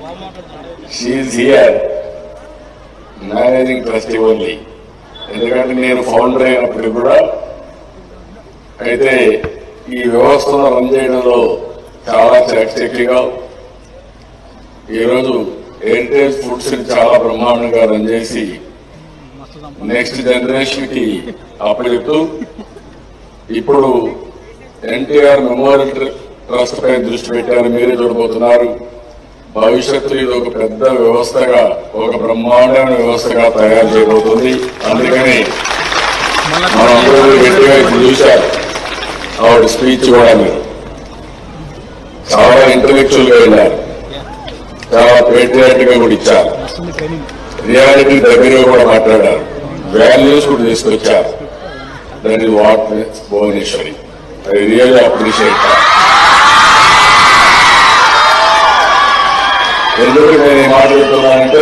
she here managing trustee only ఎందుకంటే నేను founder అయినప్పటికీ కూడా అయితే ఈ వ్యవస్థను రన్ చేయడంలో చాలా చాకచక్యంగా ఈరోజు హెరిటేజ్ ఫుడ్స్ ని చాలా బ్రహ్మాండంగా రన్ చేసి నెక్స్ట్ జనరేషన్ కి అప్పచెప్తూ ఇప్పుడు ఎన్టీఆర్ మెమోరియల్ ట్రస్ట్ పై దృష్టి పెట్టారు మీరే చూడబోతున్నారు భవిష్యత్తులో ఇది ఒక పెద్ద వ్యవస్థగా ఒక బ్రహ్మాండమైన వ్యవస్థగా తయారు చేయబోతుంది అందుకని మనందరూ గట్టిగా ఇప్పుడు చూశారు ఆవిడ స్పీచ్ కూడా మీరు చాలా ఇంటలెక్చువల్ గా వెళ్ళారు చాలా పేట్రియాటిక్ గా కూడా ఇచ్చారు రియాలిటీ దగ్గరగా కూడా మాట్లాడారు వాల్యూస్ కూడా తీసుకొచ్చారు that is what Bhuvaneswari I really appreciate ఎందుకు నేను ఈ మాట చెప్తున్నానంటే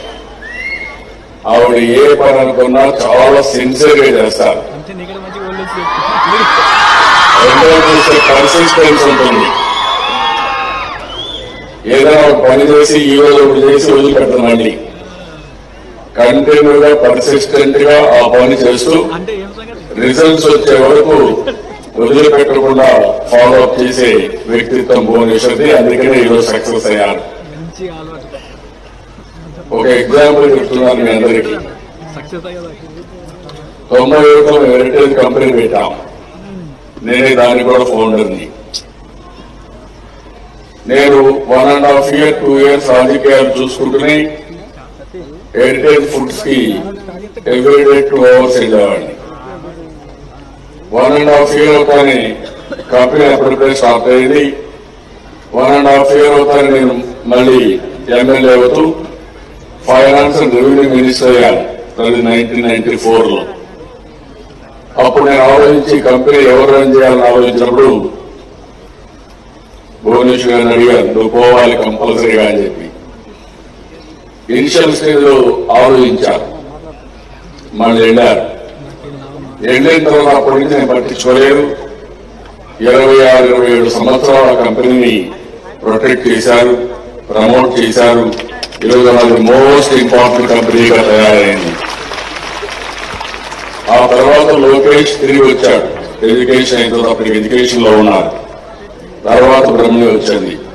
ఆవిడ ఏ పని అనుకున్నా చాలా సిన్సియర్ గా చేస్తారు అంతే నీకంటే మంచి ఓల్డ్ రెండో చూస్తే కన్సిస్టెన్స్ ఉంటుంది ఏదైనా ఒక పని చేసి ఈ రోజు ఒకటి చేసి వదిలిపెట్టదు మళ్ళీ కంటిన్యూగా పర్సిస్టెంట్ గా ఆ పని చేస్తూ అంటే ఏం సంగతి రిజల్ట్స్ వచ్చే వరకు వదిలిపెట్టకుండా ఫాలో అప్ చేసే వ్యక్తిత్వం భువనేశ్వర్ది అందుకనే ఈరోజు సక్సెస్ అయ్యాను మంచి అలవాటు ఒక ఎగ్జాంపుల్ చెప్తున్నాను మీ అందరికీ సక్సెస్ అయ్యేదా తొంభై ఒకటిలో హెరిటేజ్ కంపెనీ పెట్టాం నేనే దానికి కూడా ఫౌండర్ని నేను one and half year two years రాజకీయాలు చూసుకుంటూనే హెరిటేజ్ ఫుడ్స్ కి ఎవ్రీడే టూ అవర్స్ వెళ్ళేవాడిని వన్ అండ్ హాఫ్ ఇయర్ అవుతానే కంపెనీ అప్పటికే స్టార్ట్ అయ్యింది వన్ అండ్ హాఫ్ ఇయర్ అవుతానే నేను మళ్ళీ ఎమ్మెల్యే అవుతూ ఫైనాన్స్ అండ్ రెవెన్యూ మినిస్టర్ అయ్యాను అది నైన్టీన్ నైన్టీ ఫోర్ లో అప్పుడు నేను ఆలోచించి కంపెనీ ఎవరు రన్ చేయాలని ఆలోచించినప్పుడు భువనేశ్వర్ గారిని అడిగాను నువ్వు పోవాలి కంపల్సరీగా అని చెప్పి ఇనిషియల్ స్టేజ్ లో ఆలోచించారు మళ్ళీ వెళ్ళారు వెళ్ళిన తర్వాత అప్పటి నుంచి నేను పట్టించుకోలేదు ఇరవై ఆరు ఇరవై ఏడు సంవత్సరాల కంపెనీని ప్రొటెక్ట్ చేశారు ప్రమోట్ చేశారు ఈరోజు అది మోస్ట్ ఇంపార్టెంట్ కంపెనీగా తయారైంది ఆ తర్వాత లోకేష్ తిరిగి వచ్చాడు ఎడ్యుకేషన్ అయిన తర్వాత అప్పటికి ఎడ్యుకేషన్ లో ఉన్నారు తర్వాత బ్రహ్మణి వచ్చింది